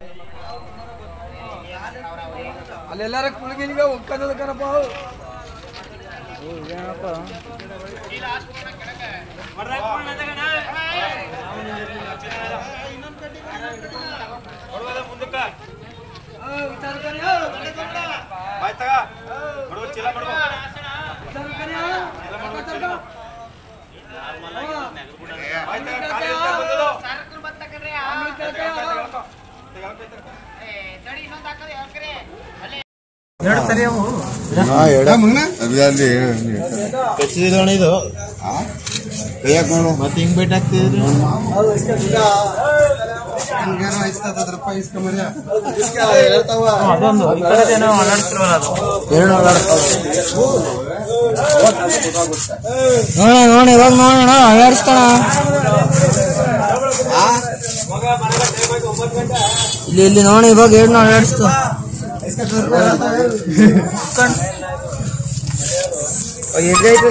ಅಲ್ಲೆಲ್ಲಾರ ಕುಳಿಗಿಲಿಗ ಒಕ್ಕದ ಕಣಪ್ಪ ಇದು ಮತ್ತೆ ಹಿಂಗ್ ಬೇಟ್ ಹಾಕ್ತಿದ್ರಿ ಅದೊಂದು ಈ ಕಡೆದೇನೋ ಅಲ್ಲಾಡ್ತಿರಲ್ಲ ಅದು ನೋಡ ನೋಡ ಇವಾಗ ನೋಡೋಣ ಅಳಾಡಿಸ್ತಾಳ ಇಲ್ಲಿ ಇಲ್ಲಿ ನೋಡಿ ಇವಾಗ ಏನು ಅಳಾಡಿಸ್ತು ಎಲ್ಲಿ